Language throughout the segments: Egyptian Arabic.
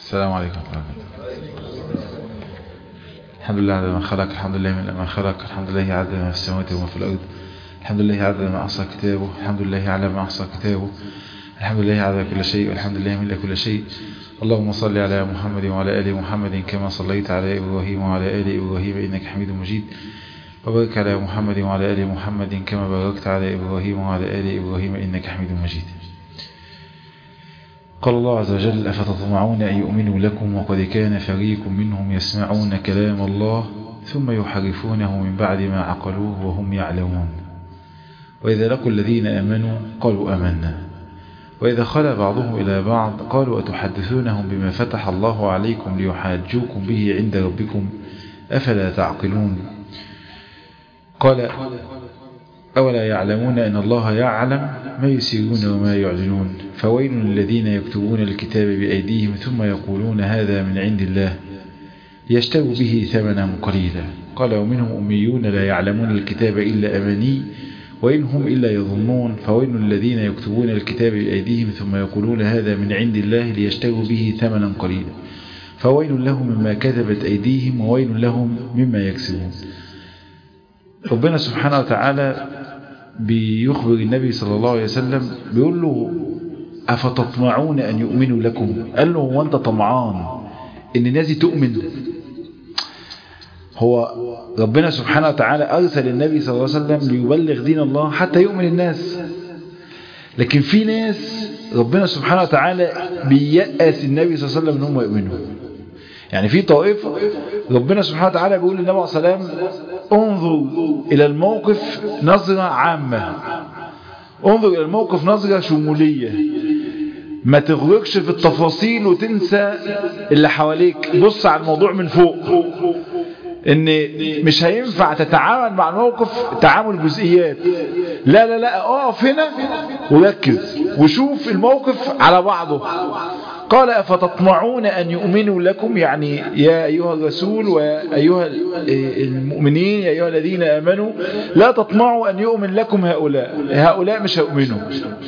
السلام عليكم ورحمة الله الحمد لله عدد ما خلق الحمد لله من ما خلق الحمد لله عدد ما في السماوات وما في الأرض الحمد لله عدد ما أحصى كتابه الحمد لله على ما أحصى كتابه الحمد لله عدد كل شيء والحمد لله من كل شيء اللهم صل على محمد وعلى آل محمد كما صليت على إبراهيم وعلى آل إبراهيم إنك حميد مجيد وبارك على محمد وعلى آل محمد كما باركت على إبراهيم وعلى آل إبراهيم إنك حميد مجيد قال الله عز وجل أفتطمعون أن يؤمنوا لكم وقد كان فريق منهم يسمعون كلام الله ثم يحرفونه من بعد ما عقلوه وهم يعلمون وإذا لقوا الذين آمنوا قالوا آمنا وإذا خلى بعضهم إلى بعض قالوا أتحدثونهم بما فتح الله عليكم ليحاجوكم به عند ربكم أفلا تعقلون قال أولا يعلمون أن الله يعلم ما يسيرون وما يعلنون فويل الذين يكتبون الكتاب بأيديهم ثم يقولون هذا من عند الله يشتروا به ثمنا قليلا قال ومنهم أميون لا يعلمون الكتاب إلا أماني وإن هم إلا يظنون فويل الذين يكتبون الكتاب بأيديهم ثم يقولون هذا من عند الله ليشتروا به ثمنا قليلا فويل لهم مما كتبت أيديهم وويل لهم مما يكسبون ربنا سبحانه وتعالى بيخبر النبي صلى الله عليه وسلم بيقول له أفتطمعون أن يؤمنوا لكم قال له هو أنت طمعان إن الناس دي تؤمن هو ربنا سبحانه وتعالى أرسل النبي صلى الله عليه وسلم ليبلغ دين الله حتى يؤمن الناس لكن في ناس ربنا سبحانه وتعالى بيأس النبي صلى الله عليه وسلم أنهم يؤمنوا يعني في طائفة ربنا سبحانه وتعالى بيقول للنبي عليه الصلاة والسلام انظر إلى الموقف نظرة عامة انظر إلى الموقف نظرة شمولية ما تغرقش في التفاصيل وتنسى اللي حواليك بص على الموضوع من فوق ان مش هينفع تتعامل مع الموقف تعامل جزئيات لا لا لا اقف هنا وركز وشوف الموقف على بعضه قال أفتطمعون أن يؤمنوا لكم يعني يا أيها الرسول وأيها المؤمنين يا أيها الذين آمنوا لا تطمعوا أن يؤمن لكم هؤلاء هؤلاء مش هيؤمنوا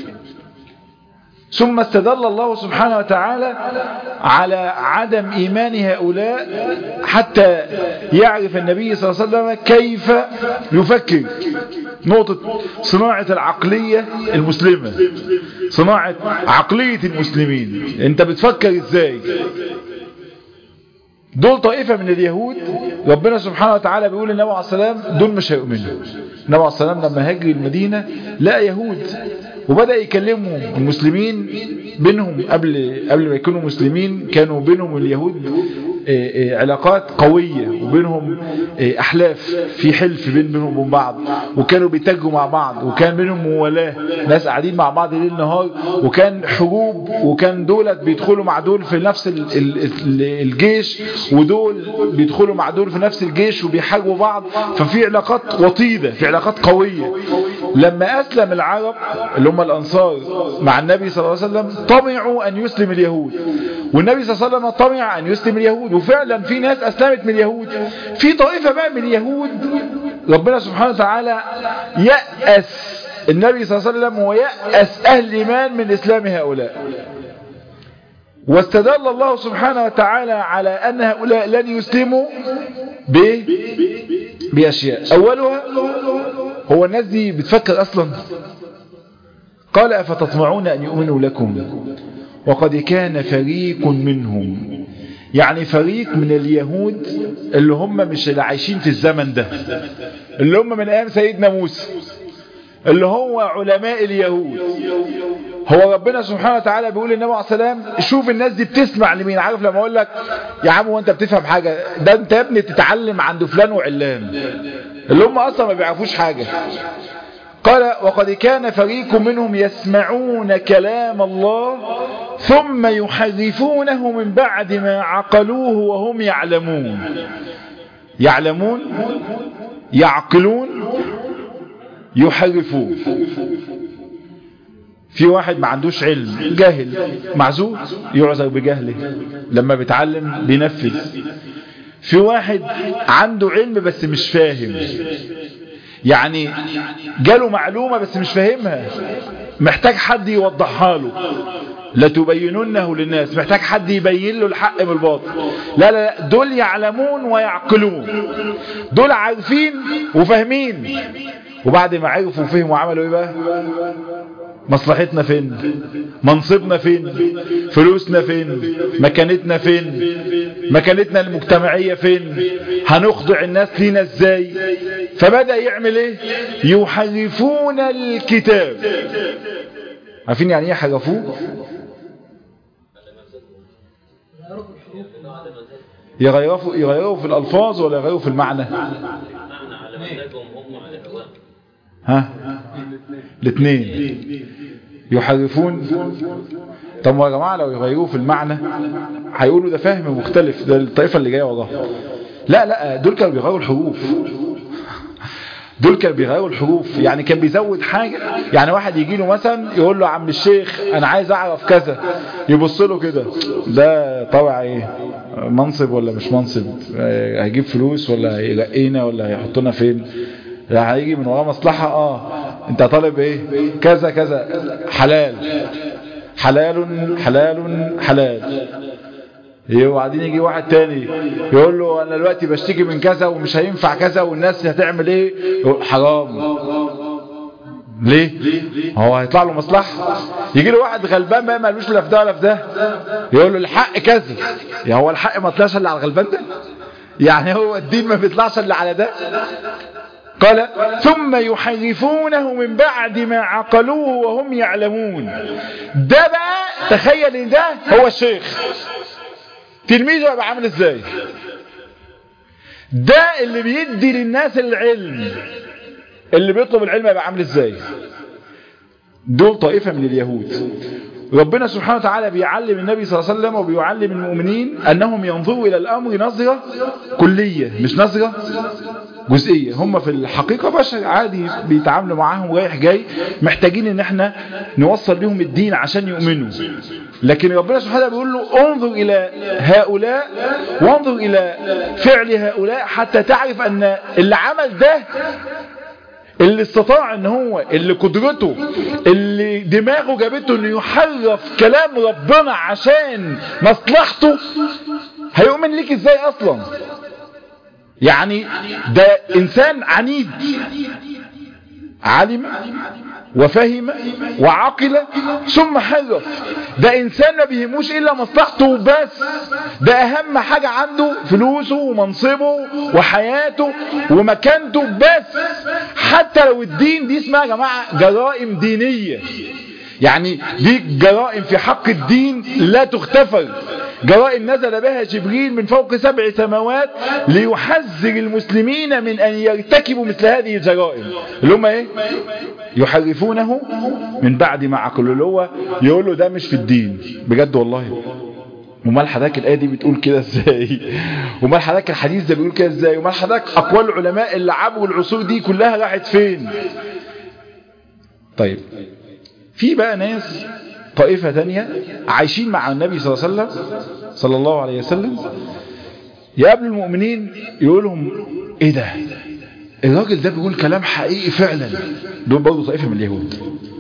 ثم استدل الله سبحانه وتعالى على عدم إيمان هؤلاء حتى يعرف النبي صلى الله عليه وسلم كيف يفكر نقطة صناعة العقلية المسلمة صناعة عقلية المسلمين انت بتفكر ازاي دول طائفة من اليهود ربنا سبحانه وتعالى بيقول للنبي عليه السلام دول مش هيؤمنوا النبي عليه السلام لما هاجر المدينة لقى يهود وبدأ يكلموا المسلمين بينهم قبل قبل ما يكونوا مسلمين كانوا بينهم اليهود علاقات قوية وبينهم أحلاف في حلف بين بينهم وبين بعض وكانوا بيتاجروا مع بعض وكان بينهم موالاه ناس قاعدين مع بعض ليل نهار وكان حروب وكان دولت بيدخلوا مع دول في نفس الجيش ودول بيدخلوا مع دول في نفس الجيش وبيحاربوا بعض ففي علاقات وطيدة في علاقات قوية لما أسلم العرب اللي هم الأنصار مع النبي صلى الله عليه وسلم طمعوا أن يسلم اليهود والنبي صلى الله عليه وسلم طمع أن يسلم اليهود وفعلا في ناس أسلمت من اليهود في طائفة بقى من اليهود ربنا سبحانه وتعالى يأس النبي صلى الله عليه وسلم ويأس أهل الإيمان من إسلام هؤلاء واستدل الله سبحانه وتعالى على أن هؤلاء لن يسلموا ب بأشياء أولها هو الناس دي بتفكر أصلا قال أفتطمعون أن يؤمنوا لكم وقد كان فريق منهم يعني فريق من اليهود اللي هم مش اللي عايشين في الزمن ده اللي هم من أيام سيدنا موسى اللي هو علماء اليهود هو ربنا سبحانه وتعالى بيقول للنبي عليه السلام شوف الناس دي بتسمع لمين عارف لما اقول لك يا عم وانت بتفهم حاجة ده انت يا ابني تتعلم عند فلان وعلان اللي هم اصلا ما بيعرفوش حاجة قال وقد كان فريق منهم يسمعون كلام الله ثم يحرفونه من بعد ما عقلوه وهم يعلمون يعلمون يعقلون يحرفون في واحد ما عندوش علم جاهل معذور يعذر بجهله لما بيتعلم بينفذ في واحد عنده علم بس مش فاهم يعني جاله معلومة بس مش فاهمها محتاج حد يوضحها له لتبيننه للناس محتاج حد يبين له الحق من الباطل لا لا لا دول يعلمون ويعقلون دول عارفين وفاهمين وبعد ما عرفوا وفهموا عملوا ايه بقى مصلحتنا فين منصبنا فين فلوسنا فين مكانتنا فين مكانتنا المجتمعية فين هنخضع الناس لينا ازاي فبدأ يعمل ايه يحرفون الكتاب عارفين يعني ايه حرفوه يغيروا يغيروا في الالفاظ ولا يغيروا في المعنى ها الاثنين يحرفون طب يا جماعه لو يغيروه في المعنى هيقولوا ده فهم مختلف ده الطائفه اللي جايه وراها لا لا دول كانوا بيغيروا الحروف دول كانوا بيغيروا الحروف يعني كان بيزود حاجة يعني واحد يجي له مثلا يقول له عم الشيخ انا عايز اعرف كذا يبص له كده ده طبع ايه منصب ولا مش منصب هيجيب فلوس ولا هيرقينا ولا هيحطنا فين هيجي من وراه مصلحة اه انت طالب ايه كذا كذا حلال حلال حلال حلال وبعدين يجي واحد تاني يقول له انا دلوقتي بشتكي من كذا ومش هينفع كذا والناس هتعمل ايه يقول حرام ليه هو هيطلع له مصلحة يجي له واحد غلبان بقى مالوش لا في ده ولا في ده يقول له الحق كذا يا هو الحق ما طلعش الا على الغلبان ده يعني هو الدين ما بيطلعش الا على ده قال ثم يحرفونه من بعد ما عقلوه وهم يعلمون ده بقى تخيل ان ده هو الشيخ تلميذه هيبقى عامل ازاي ده اللي بيدي للناس العلم اللي بيطلب العلم هيبقى عامل ازاي دول طائفة من اليهود ربنا سبحانه وتعالى بيعلم النبي صلى الله عليه وسلم وبيعلم المؤمنين أنهم ينظروا إلى الأمر نظرة كلية مش نظرة جزئية هم في الحقيقة بشر عادي بيتعاملوا معاهم رايح جاي محتاجين ان احنا نوصل لهم الدين عشان يؤمنوا لكن ربنا سبحانه وتعالى بيقول له انظر إلى هؤلاء وانظر إلى فعل هؤلاء حتى تعرف أن اللي عمل ده اللي استطاع ان هو اللي قدرته اللي دماغه جابته انه يحرف كلام ربنا عشان مصلحته هيؤمن ليك ازاي اصلا يعني ده انسان عنيد علم وفهم وعقل ثم حرف ده انسان ما بيهموش الا مصلحته بس ده اهم حاجة عنده فلوسه ومنصبه وحياته ومكانته بس حتى لو الدين دي اسمها يا جماعة جرائم دينية يعني دي جرائم في حق الدين لا تغتفر جرائم نزل بها جبريل من فوق سبع سماوات ليحذر المسلمين من أن يرتكبوا مثل هذه الجرائم اللي هم ايه يحرفونه من بعد ما عقلوا اللي هو يقول له ده مش في الدين بجد والله ومال حضرتك الآية دي بتقول كده ازاي ومال حضرتك الحديث ده بيقول كده ازاي ومال حضرتك أقوال العلماء اللي عبوا العصور دي كلها راحت فين طيب في بقى ناس طائفة تانية عايشين مع النبي صلى الله عليه وسلم صلى الله عليه وسلم يقابلوا المؤمنين يقولهم ايه ده الراجل ده بيقول كلام حقيقي فعلا دول برضه طائفة من اليهود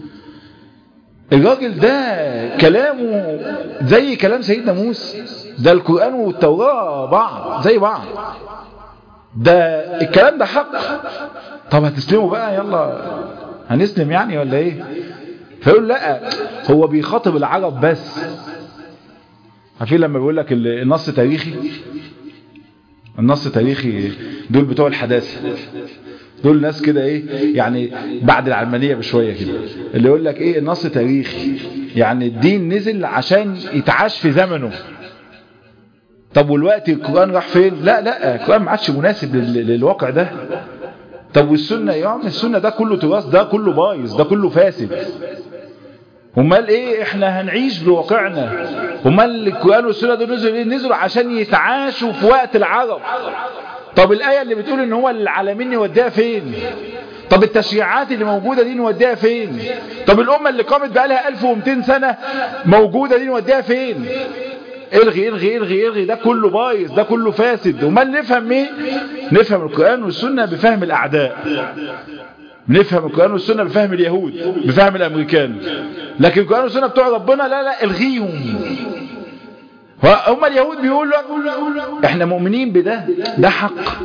الراجل ده كلامه زي كلام سيدنا موسى ده القرآن والتوراة بعض زي بعض ده الكلام ده حق طب هتسلموا بقى يلا هنسلم يعني ولا ايه فيقول لا هو بيخاطب العرب بس عارفين لما بيقول لك النص تاريخي النص تاريخي دول بتوع الحداثة دول ناس كده ايه يعني بعد العلمانية بشوية كده اللي يقول لك ايه النص تاريخي يعني الدين نزل عشان يتعاش في زمنه طب والوقت القرآن راح فين لا لا القرآن ما عادش مناسب للواقع ده طب والسنة يا عم السنة ده كله تراث ده كله بايظ ده كله فاسد امال ايه احنا هنعيش بواقعنا امال القرآن والسنة دول نزلوا ايه نزلوا عشان يتعاشوا في وقت العرب طب الآية اللي بتقول ان هو العالمين يوديها فين طب التشريعات اللي موجودة دي نوديها فين طب الأمة اللي قامت بقالها 1200 سنة موجودة دي نوديها فين الغي الغي الغي الغي ده كله بايظ ده كله فاسد وما نفهم ايه نفهم القرآن والسنة بفهم الأعداء نفهم القرآن والسنة بفهم اليهود بفهم الأمريكان لكن القرآن والسنة بتوع ربنا لا لا الغيهم هم اليهود بيقولوا احنا مؤمنين بده ده حق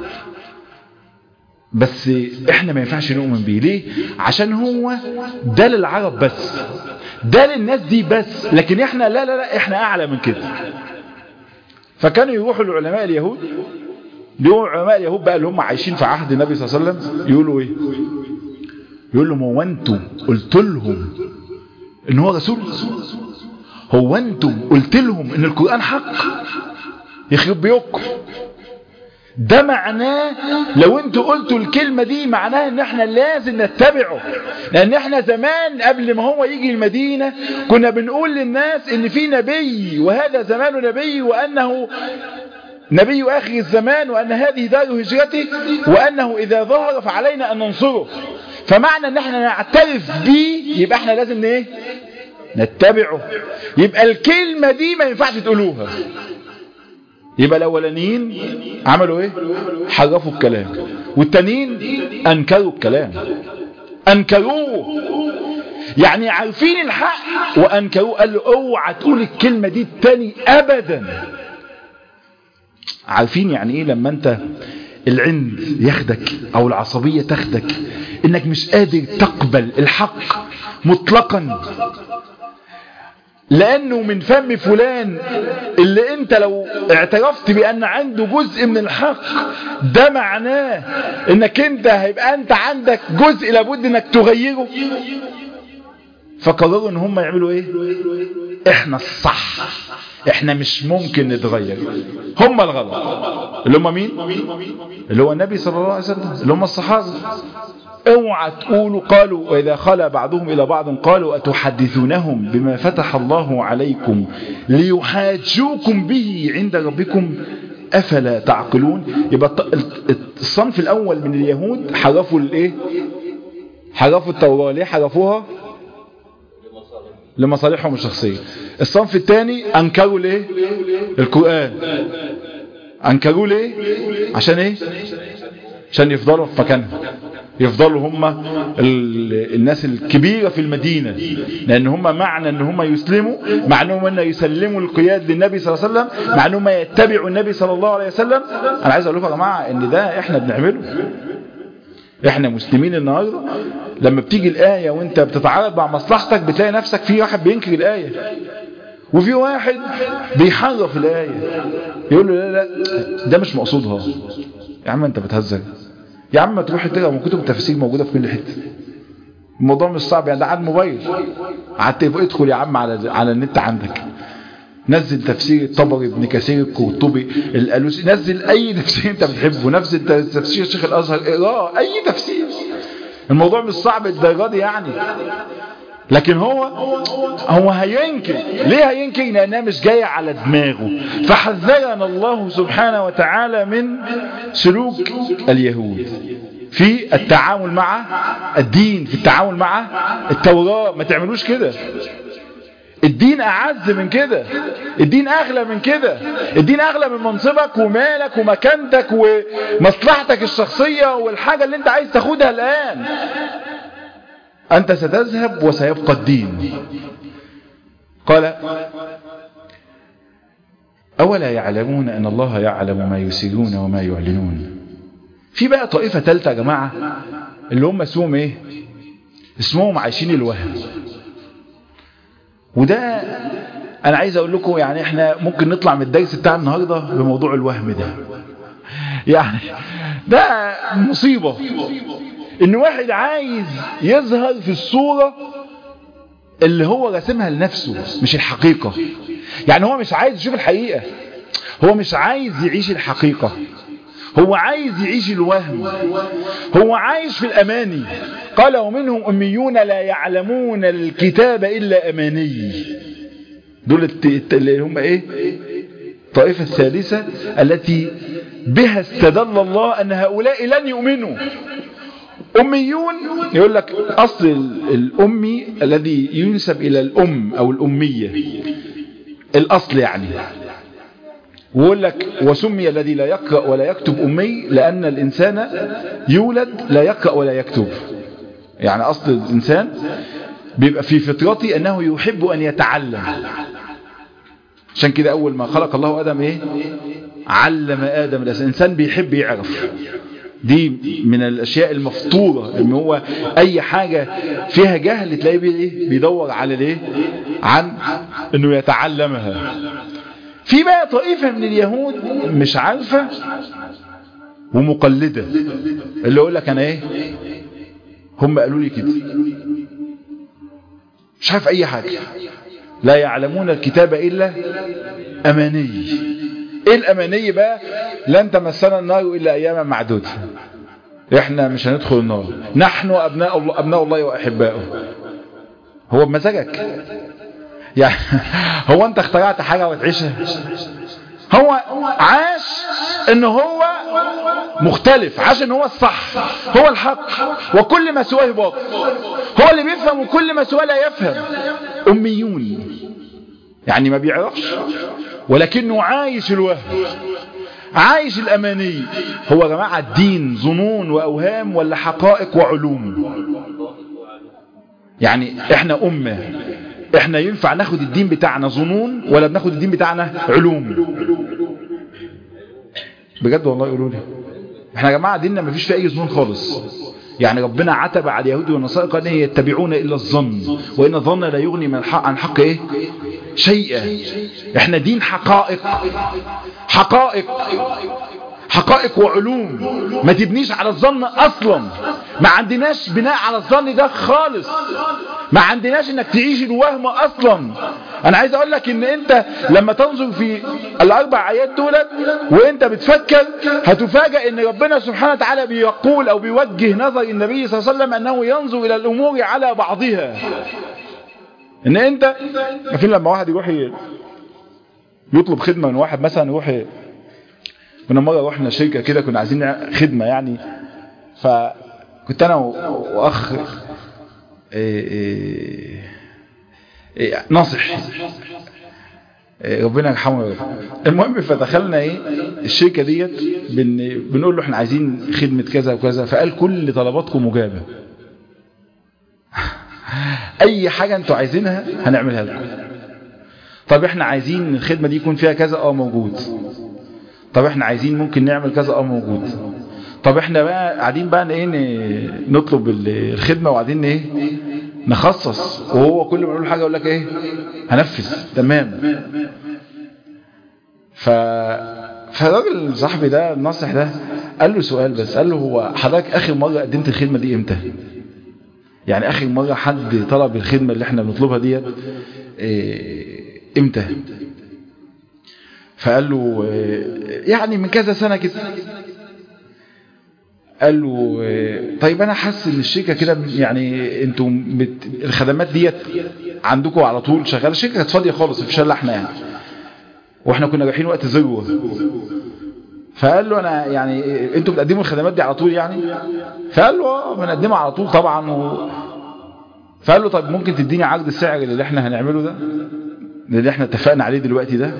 بس احنا ما ينفعش نؤمن بيه ليه عشان هو ده للعرب بس ده للناس دي بس لكن احنا لا لا لا احنا اعلى من كده فكانوا يروحوا لعلماء اليهود يقولوا علماء اليهود بقى اللي هم عايشين في عهد النبي صلى الله عليه وسلم يقولوا ايه يقول لهم هو انتم قلت لهم ان هو رسول هو انتم قلت لهم ان القرآن حق يخرب بيوكم ده معناه لو انتوا قلتوا الكلمة دي معناه ان احنا لازم نتبعه لان احنا زمان قبل ما هو يجي المدينة كنا بنقول للناس ان في نبي وهذا زمان نبي وانه نبي آخر الزمان وأن هذه دار هجرته وأنه إذا ظهر فعلينا أن ننصره فمعنى أن احنا نعترف به يبقى احنا لازم ايه نتبعه يبقى الكلمة دي ما ينفعش تقولوها يبقى الأولانيين عملوا ايه حرفوا الكلام والتانيين أنكروا الكلام أنكروه يعني عارفين الحق وأنكروه قال له اوعى تقول الكلمة دي التاني أبدا عارفين يعني ايه لما انت العند ياخدك او العصبية تاخدك انك مش قادر تقبل الحق مطلقا لانه من فم فلان اللي انت لو اعترفت بان عنده جزء من الحق ده معناه انك انت هيبقى انت عندك جزء لابد انك تغيره فقرروا ان هم يعملوا ايه احنا الصح احنا مش ممكن نتغير هم الغلط اللي هم مين اللي هو النبي صلى الله عليه وسلم اللي هم الصحابة اوعى تقولوا قالوا واذا خلى بعضهم الى بعض قالوا اتحدثونهم بما فتح الله عليكم ليحاجوكم به عند ربكم افلا تعقلون يبقى الصنف الاول من اليهود حرفوا الايه حرفوا التوراة ليه حرفوها لمصالحهم الشخصية الصنف الثاني انكروا ليه القرآن انكروا ليه عشان ايه عشان يفضلوا في مكانهم يفضلوا هم الناس الكبيرة في المدينة لان هم معنى ان هم يسلموا معنى ان يسلموا القياد للنبي صلى الله عليه وسلم معنى هم يتبعوا النبي صلى الله عليه وسلم انا عايز اقول لكم يا جماعة ان ده احنا بنعمله احنا مسلمين النهاردة لما بتيجي الآية وانت بتتعارض مع مصلحتك بتلاقي نفسك في واحد بينكر الآية وفي واحد بيحرف الآية يقول له لا لا ده مش مقصودها يا عم انت بتهزر يا عم تروح تقرا من كتب التفسير موجودة في كل حتة الموضوع مش صعب يعني ده على الموبايل قعدت ادخل يا عم على على النت عندك نزل تفسير الطبري ابن كثير القرطبي الالوسي نزل اي تفسير انت بتحبه نزل تفسير الشيخ الازهر اقراه اي تفسير الموضوع مش صعب الدرجه دي يعني لكن هو هو هينكر ليه هينكر لانها مش جايه على دماغه فحذرنا الله سبحانه وتعالى من سلوك اليهود في التعامل مع الدين في التعامل مع التوراة ما تعملوش كده الدين أعز من كده الدين أغلى من كده الدين أغلى من منصبك ومالك ومكانتك ومصلحتك الشخصية والحاجة اللي انت عايز تاخدها الآن أنت ستذهب وسيبقى الدين قال أولا يعلمون أن الله يعلم ما يسرون وما يعلنون في بقى طائفة ثالثة يا جماعة اللي هم اسمهم ايه اسمهم عايشين الوهم وده انا عايز اقول لكم يعني احنا ممكن نطلع من الدرس بتاع النهاردة بموضوع الوهم ده يعني ده مصيبة ان واحد عايز يظهر في الصورة اللي هو رسمها لنفسه مش الحقيقة يعني هو مش عايز يشوف الحقيقة هو مش عايز يعيش الحقيقة هو عايز يعيش الوهم هو عايش في الأماني قال ومنهم أميون لا يعلمون الكتاب إلا أماني دول اللي هم إيه الطائفة الثالثة التي بها استدل الله أن هؤلاء لن يؤمنوا أميون يقول لك أصل الأمي الذي ينسب إلى الأم أو الأمية الأصل يعني ويقول لك وسمي الذي لا يقرأ ولا يكتب أمي لأن الإنسان يولد لا يقرأ ولا يكتب يعني أصل الإنسان بيبقى في فطرتي أنه يحب أن يتعلم عشان كده أول ما خلق الله آدم إيه علم آدم الإنسان بيحب يعرف دي من الأشياء المفطورة إن هو أي حاجة فيها جهل تلاقيه بي بيدور على الايه عن إنه يتعلمها في بقى طائفة من اليهود مش عارفة ومقلدة اللي يقول لك أنا إيه هم قالوا لي كده مش عارف أي حاجة لا يعلمون الكتاب إلا أماني إيه الأماني بقى لن تمسنا النار إلا أياما معدودة إحنا مش هندخل النار نحن أبناء الله, أبناء الله وأحباؤه هو بمزاجك يعني هو أنت اخترعت حاجة وتعيشها هو عاش ان هو مختلف عاش ان هو الصح هو الحق وكل ما سواه باطل هو اللي بيفهم وكل ما سواه لا يفهم اميون يعني ما بيعرفش ولكنه عايش الوهم عايش الاماني هو يا جماعه الدين ظنون واوهام ولا حقائق وعلوم يعني احنا امه احنا ينفع ناخد الدين بتاعنا ظنون ولا بناخد الدين بتاعنا علوم بجد والله يقولوا لي احنا يا جماعه ديننا ما فيش فيه اي ظنون خالص يعني ربنا عتب على اليهود والنصارى قال ان يتبعون الا الظن وان الظن لا يغني من الحق عن حق ايه شيئا احنا دين حقائق حقائق حقائق وعلوم ما تبنيش على الظن اصلا ما عندناش بناء على الظن ده خالص ما عندناش انك تعيش الوهم اصلا انا عايز اقول لك ان انت لما تنظر في الاربع ايات دولت وانت بتفكر هتفاجئ ان ربنا سبحانه وتعالى بيقول او بيوجه نظر النبي صلى الله عليه وسلم انه ينظر الى الامور على بعضها ان انت عارفين لما واحد يروح يطلب خدمه من واحد مثلا يروح كنا مرة رحنا شركة كده كنا عايزين خدمة يعني فكنت أنا وأخ إيه إيه إيه ناصح ربنا يرحمه ويرحمه المهم فدخلنا ايه الشركة ديت بن بنقول له احنا عايزين خدمة كذا وكذا فقال كل طلباتكم مجابة اي حاجة انتوا عايزينها هنعملها لكم طب احنا عايزين الخدمة دي يكون فيها كذا اه موجود طب احنا عايزين ممكن نعمل كذا اه موجود طب احنا بقى قاعدين بقى ايه نطلب الخدمه وقاعدين ايه نخصص وهو كل ما نقول حاجه يقول لك ايه هنفذ تمام ف فالراجل صاحبي ده الناصح ده قال له سؤال بس قال له هو حضرتك اخر مره قدمت الخدمه دي امتى يعني اخر مره حد طلب الخدمه اللي احنا بنطلبها ديت إيه امتى فقال له يعني من كذا سنة كده قال له طيب انا حاسس ان الشركه كده يعني انتوا بت... الخدمات ديت عندكم على طول شغاله الشركه كانت فاضيه خالص في شله احنا يعني واحنا كنا رايحين وقت ذروه فقال له انا يعني انتوا بتقدموا الخدمات دي على طول يعني فقال له اه بنقدمها على طول طبعا و... فقال له طيب ممكن تديني عقد السعر اللي احنا هنعمله ده اللي احنا اتفقنا عليه دلوقتي ده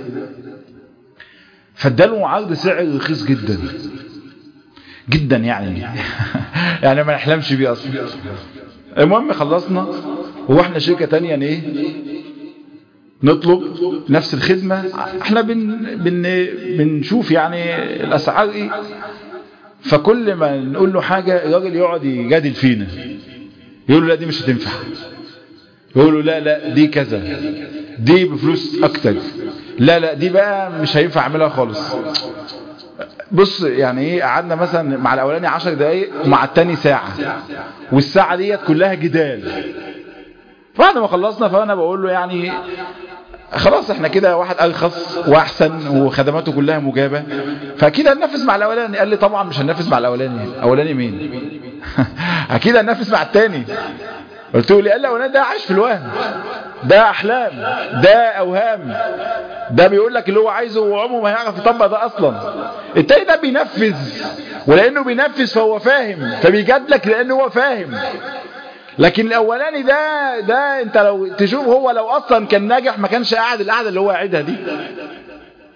فاداله عرض سعر رخيص جدا جدا يعني يعني ما نحلمش بيه اصلا المهم خلصنا ورحنا شركة تانية ايه نطلب نفس الخدمة احنا بن بن بنشوف يعني الاسعار ايه فكل ما نقول له حاجة الراجل يقعد يجادل فينا يقول له لا دي مش هتنفع يقول له لا لا دي كذا دي بفلوس اكتر لا لا دي بقى مش هينفع اعملها خالص بص يعني ايه قعدنا مثلا مع الاولاني 10 دقايق ومع التاني ساعة والساعة ديت كلها جدال بعد ما خلصنا فانا بقول له يعني خلاص احنا كده واحد ارخص واحسن وخدماته كلها مجابة فاكيد هننفذ مع الاولاني قال لي طبعا مش هننفذ مع الاولاني الاولاني مين اكيد هننفذ مع التاني قلت له لي قال الاولاني ده عايش في الوهم ده احلام ده اوهام ده بيقول لك اللي هو عايزه وعمره ما هيعرف يطبق ده اصلا التاني ده بينفذ ولانه بينفذ فهو فاهم فبيجادلك لانه هو فاهم لكن الاولاني ده ده انت لو تشوف هو لو اصلا كان ناجح ما كانش قاعد القعده اللي هو قاعدها دي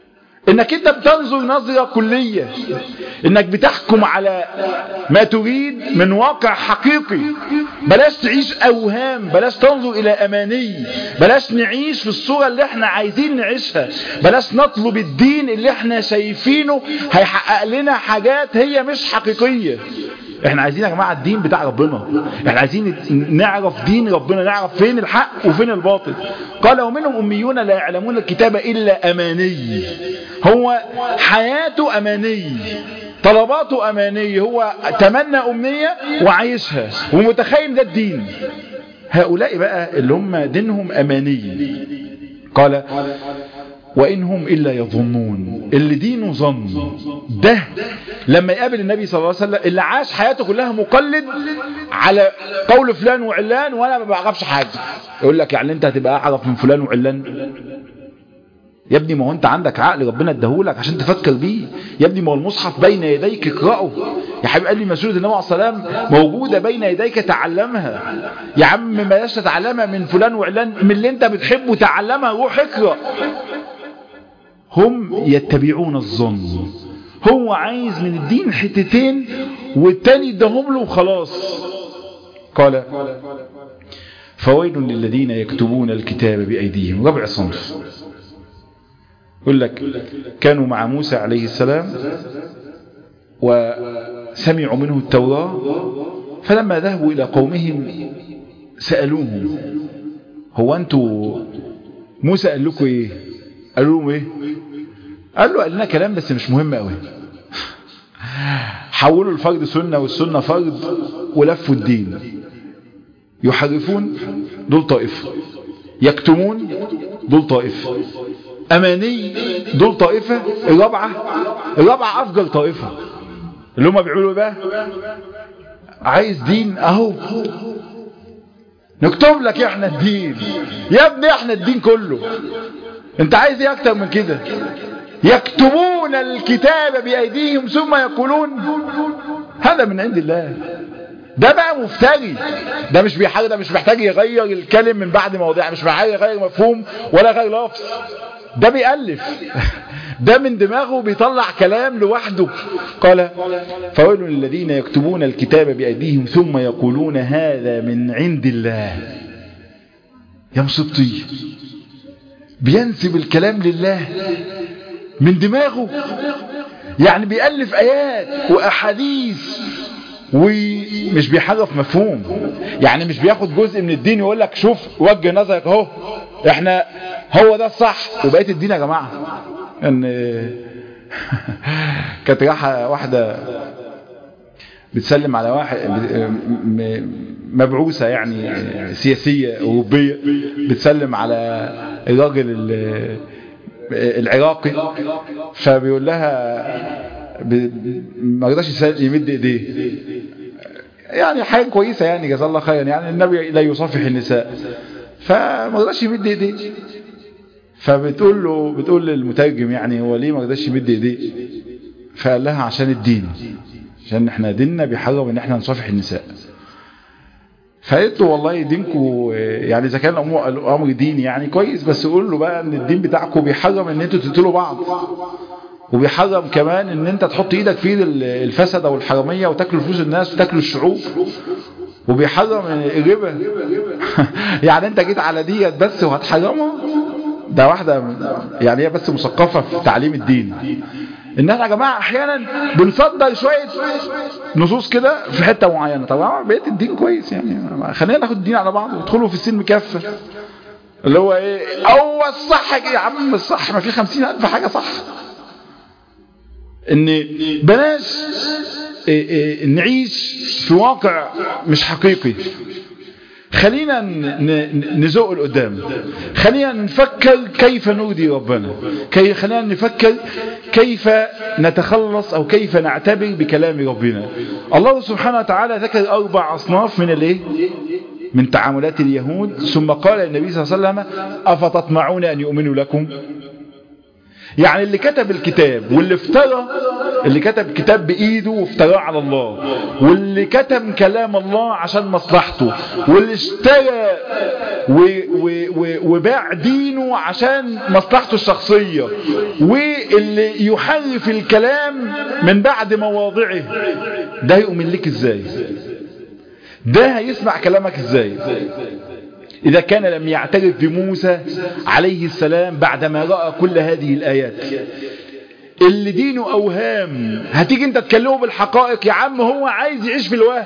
انك انت بتنظر نظرة كلية انك بتحكم على ما تريد من واقع حقيقي بلاش تعيش اوهام بلاش تنظر الى اماني بلاش نعيش في الصورة اللي احنا عايزين نعيشها بلاش نطلب الدين اللي احنا شايفينه هيحقق لنا حاجات هي مش حقيقية احنا عايزين يا جماعة الدين بتاع ربنا احنا عايزين نعرف دين ربنا نعرف فين الحق وفين الباطل قال ومنهم اميون لا يعلمون الكتاب الا اماني هو حياته اماني طلباته اماني هو تمنى امنية وعايشها ومتخيل ده الدين هؤلاء بقى اللي هم دينهم اماني قال وإنهم إلا يظنون اللي دينه ظن ده لما يقابل النبي صلى الله عليه وسلم اللي عاش حياته كلها مقلد على قول فلان وعلان وأنا ما بعرفش حاجة يقول لك يعني أنت هتبقى أعرف من فلان وعلان يا ابني ما هو انت عندك عقل ربنا اداهولك عشان تفكر بيه يا ابني ما هو المصحف بين يديك اقراه يا حبيب قال لي مسؤوليه النبي عليه السلام موجوده بين يديك تعلمها يا عم ما بلاش تتعلمها من فلان وعلان من اللي انت بتحبه تعلمها روح اقرا هم يتبعون الظن هو عايز من الدين حتتين والتاني اداهم له وخلاص قال فويل للذين يكتبون الكتاب بأيديهم ربع صنف يقول لك كانوا مع موسى عليه السلام وسمعوا منه التوراة فلما ذهبوا إلى قومهم سألوهم هو أنتوا موسى قال لكم إيه قالوا لهم إيه قال له قال لنا كلام بس مش مهم قوي حولوا الفرد سنة والسنة فرد ولفوا الدين يحرفون دول طائفة يكتمون دول طائفة أماني دول طائفة الرابعة الرابعة أفجر طائفة اللي هم بيقولوا بقى عايز دين أهو نكتب لك احنا الدين يا ابني احنا الدين كله انت عايز ايه اكتر من كده يكتبون الكتاب بأيديهم ثم يقولون هذا من عند الله ده بقى مفتري ده مش بيحاجة ده مش محتاج يغير الكلم من بعد مواضيع مش محتاج يغير مفهوم ولا يغير لفظ ده بيألف ده من دماغه بيطلع كلام لوحده قال فويل للذين يكتبون الكتاب بأيديهم ثم يقولون هذا من عند الله يا مصبتي بينسب الكلام لله من دماغه يعني بيألف آيات وأحاديث ومش بيحرف مفهوم يعني مش بياخد جزء من الدين يقول لك شوف وجه نظرك اهو احنا هو ده الصح وبقيت الدين يا جماعة ان كانت راحة واحدة بتسلم على واحد مبعوثة يعني سياسية أوروبية بتسلم على الراجل العراقي فبيقول لها ما رضاش يمد ايديه يعني حاجة كويسة يعني جزا الله خيرا يعني النبي لا يصافح النساء فما رضاش يمد ايديه فبتقول له بتقول للمترجم يعني هو ليه ما رضاش يمد ايديه فقال لها عشان الدين عشان احنا ديننا بيحرم ان احنا نصافح النساء فقالت له والله دينكم يعني اذا كان الامر ديني يعني كويس بس قول له بقى ان الدين بتاعكم بيحرم ان انتوا تقتلوا بعض وبيحرم كمان ان انت تحط ايدك في الفسد او الحرامية وتاكلوا فلوس الناس وتاكلوا الشعوب وبيحرم الربا يعني انت جيت على ديت بس وهتحرمها ده واحدة يعني هي بس مثقفة في تعليم الدين ان احنا يا جماعة احيانا بنصدر شوية نصوص كده في حتة معينة طبعا بقيت الدين كويس يعني خلينا ناخد الدين على بعض وادخلوا في السن مكافة اللي هو ايه هو الصح يا عم الصح ما في خمسين الف حاجة صح ان بلاش نعيش في واقع مش حقيقي خلينا نزوق القدام خلينا نفكر كيف نرضي ربنا كي خلينا نفكر كيف نتخلص او كيف نعتبر بكلام ربنا الله سبحانه وتعالى ذكر اربع اصناف من الايه من تعاملات اليهود ثم قال النبي صلى الله عليه وسلم افتطمعون ان يؤمنوا لكم يعني اللي كتب الكتاب واللي افترى اللي كتب كتاب بإيده وافتراه على الله واللي كتب كلام الله عشان مصلحته واللي اشترى وباع دينه عشان مصلحته الشخصية واللي يحرف الكلام من بعد مواضعه ده يؤمن لك ازاي ده هيسمع كلامك ازاي إذا كان لم يعترف بموسى عليه السلام بعدما رأى كل هذه الآيات اللي دينه أوهام هتيجي انت تكلمه بالحقائق يا عم هو عايز يعيش في الوهم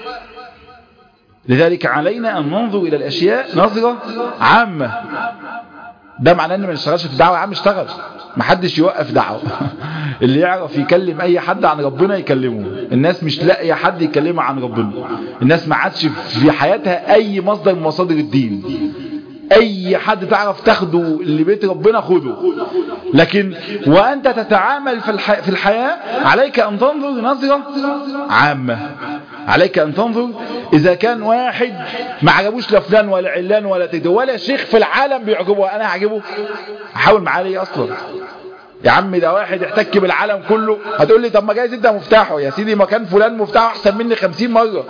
لذلك علينا أن ننظر إلى الأشياء نظرة عامة ده معناه ان ما نشتغلش في دعوة يا عم اشتغل ما حدش يوقف دعوة اللي يعرف يكلم اي حد عن ربنا يكلمه الناس مش لاقيه حد يكلمها عن ربنا الناس ما عادش في حياتها اي مصدر من مصادر الدين اي حد تعرف تاخده لبيت ربنا خده لكن وانت تتعامل في, الح... في الحياة عليك ان تنظر نظرة عامة عليك ان تنظر اذا كان واحد ما عجبوش لا فلان ولا علان ولا تدو ولا شيخ في العالم بيعجبه انا هعجبه احاول معاه ليه اصلا يا عم ده واحد احتك بالعالم كله هتقول لي طب ما جايز انت مفتاحه يا سيدي ما كان فلان مفتاحه احسن مني خمسين مرة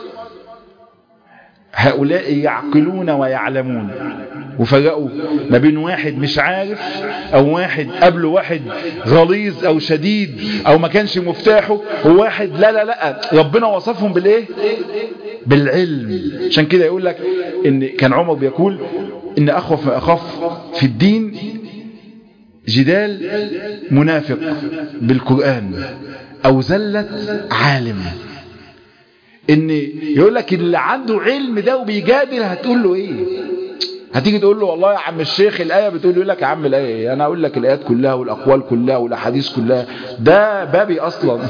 هؤلاء يعقلون ويعلمون وفرقوا ما بين واحد مش عارف او واحد قبله واحد غليظ او شديد او ما كانش مفتاحه وواحد لا لا لا ربنا وصفهم بالايه بالعلم عشان كده يقول لك ان كان عمر بيقول ان اخوف ما اخاف في الدين جدال منافق بالقرآن او زلة عالم ان يقول لك اللي عنده علم ده وبيجادل هتقول له ايه هتيجي تقول له والله يا عم الشيخ الآية بتقول يقول لك يا عم الآية ايه انا اقول لك الآيات كلها والاقوال كلها والاحاديث كلها ده بابي اصلا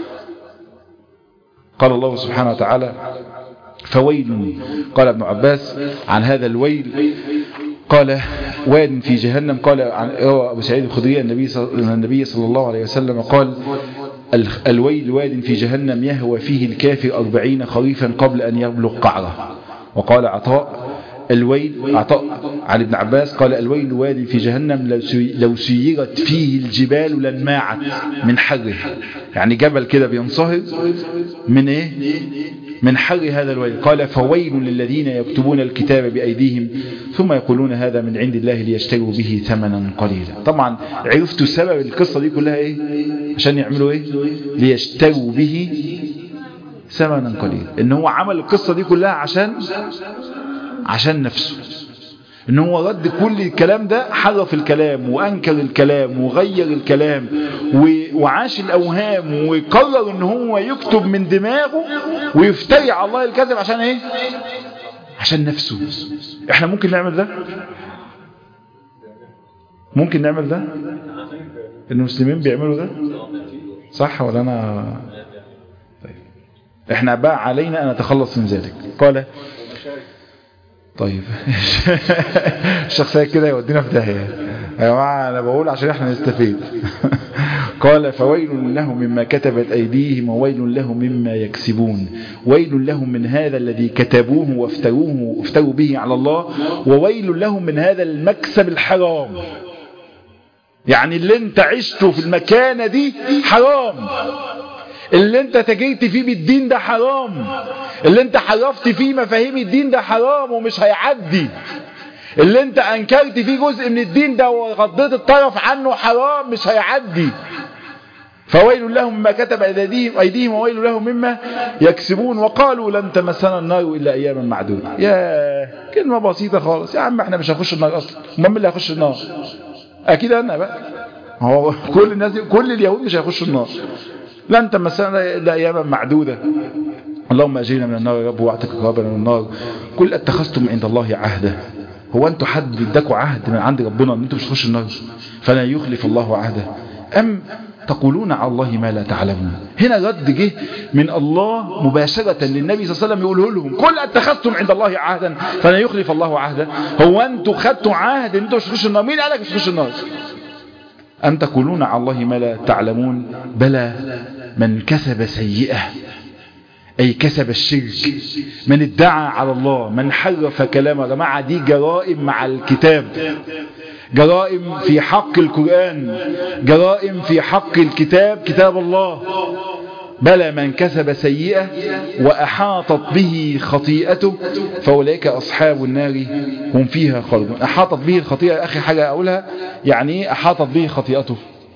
قال الله سبحانه وتعالى فويل قال ابن عباس عن هذا الويل قال واد في جهنم قال عن أبو سعيد الخدري النبي النبي صلى الله عليه وسلم قال الويل واد في جهنم يهوى فيه الكافر أربعين خريفا قبل أن يبلغ قعره وقال عطاء الويل عطاء عن ابن عباس قال الويل واد في جهنم لو سيرت فيه الجبال لنماعت من حره يعني جبل كده بينصهر من ايه من حر هذا الويل قال فويل للذين يكتبون الكتاب بأيديهم ثم يقولون هذا من عند الله ليشتروا به ثمنا قليلا طبعا عرفتوا سبب القصة دي كلها ايه عشان يعملوا ايه ليشتروا به ثمنا قليلا ان هو عمل القصة دي كلها عشان عشان نفسه ان هو رد كل الكلام ده حرف الكلام وانكر الكلام وغير الكلام وعاش الاوهام وقرر ان هو يكتب من دماغه ويفتري على الله الكذب عشان ايه عشان نفسه احنا ممكن نعمل ده ممكن نعمل ده المسلمين بيعملوا ده صح ولا انا طيب احنا بقى علينا ان نتخلص من ذلك قال طيب الشخصية كده يودينا في داهية يا جماعة أنا بقول عشان احنا نستفيد قال فويل لهم مما كتبت أيديهم وويل لهم مما يكسبون ويل لهم من هذا الذي كتبوه وافتروه وافتروا به على الله وويل لهم من هذا المكسب الحرام يعني اللي انت عشته في المكانة دي حرام اللي انت تجيت فيه بالدين ده حرام اللي انت حرفت فيه مفاهيم الدين ده حرام ومش هيعدي اللي انت انكرت فيه جزء من الدين ده وغضيت الطرف عنه حرام مش هيعدي فويل لهم مما كتب ايديهم ايديهم وويل لهم مما يكسبون وقالوا لن تمسنا النار الا اياما معدوده يا كلمه بسيطه خالص يا عم احنا مش هنخش النار اصلا امال اللي هيخش النار اكيد انا بقى هو كل الناس كل اليهود مش هيخشوا النار لن تمسنا الا اياما معدوده اللهم اجينا من النار يا رب واعتق ربنا من النار كل اتخذتم عند الله عهدا هو انتوا حد اداكوا عهد من عند ربنا ان انتوا مش تخشوا النار فلا يخلف الله عهده ام تقولون على الله ما لا تعلمون هنا رد جه من الله مباشرة للنبي صلى الله عليه وسلم يقوله لهم كل اتخذتم عند الله عهدا فلا يخلف الله عهده هو انتوا خدتوا عهد ان انتوا مش تخشوا النار مين قال لك مش تخشوا النار أم تقولون على الله ما لا تعلمون بلى من كسب سيئة أي كسب الشرك من ادعى على الله من حرف كلام جماعة دي جرائم مع الكتاب جرائم في حق القرآن جرائم في حق الكتاب كتاب الله بلى من كسب سيئة وأحاطت به خطيئته فأولئك أصحاب النار هم فيها خالدون أحاطت به الخطيئة أخي حاجة أقولها يعني إيه أحاطت به خطيئته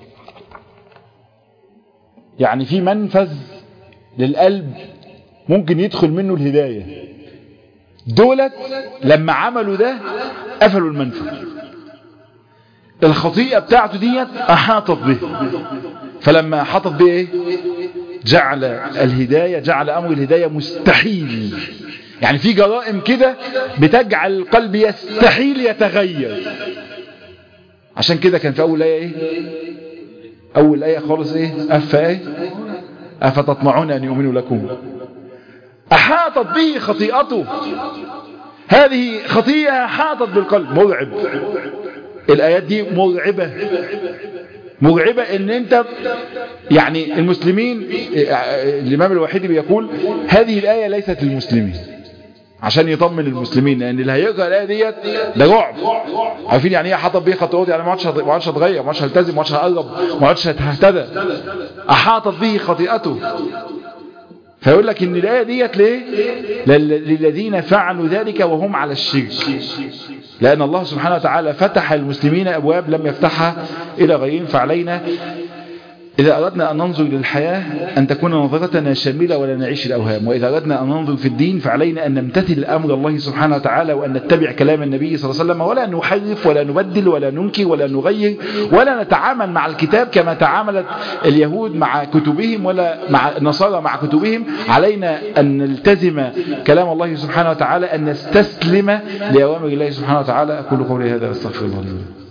يعني في منفذ للقلب ممكن يدخل منه الهداية دولت لما عملوا ده قفلوا المنفذ الخطيئة بتاعته ديت أحاطت به فلما أحاطت به إيه؟ جعل الهداية جعل أمر الهداية مستحيل يعني في جرائم كده بتجعل القلب يستحيل يتغير عشان كده كان في أول آية إيه أول آية خالص إيه أفا إيه أفتطمعون أن يؤمنوا لكم أحاطت به خطيئته هذه خطيئة أحاطت بالقلب مرعب الآيات دي مرعبة مرعبة ان انت يعني المسلمين الامام الوحيد بيقول هذه الآية ليست للمسلمين عشان يطمن المسلمين لان اللي هيقرا الايه ديت ده رعب عارفين يعني ايه حاطط بيه خطوات يعني ما عادش ما عادش هتغير ما عادش هلتزم ما عادش هقرب ما عادش هتهتدى احاطت به خطيئته فيقول لك ان الايه ديت ليه للذين فعلوا ذلك وهم على الشرك لان الله سبحانه وتعالى فتح المسلمين ابواب لم يفتحها الى غيرهم فعلينا إذا أردنا أن ننظر للحياة أن تكون نظرتنا شاملة ولا نعيش الأوهام وإذا أردنا أن ننظر في الدين فعلينا أن نمتثل أمر الله سبحانه وتعالى وأن نتبع كلام النبي صلى الله عليه وسلم ولا نحرف ولا نبدل ولا ننكر ولا نغير ولا نتعامل مع الكتاب كما تعاملت اليهود مع كتبهم ولا مع النصارى مع كتبهم علينا أن نلتزم كلام الله سبحانه وتعالى أن نستسلم لأوامر الله سبحانه وتعالى أقول قولي هذا أستغفر الله لي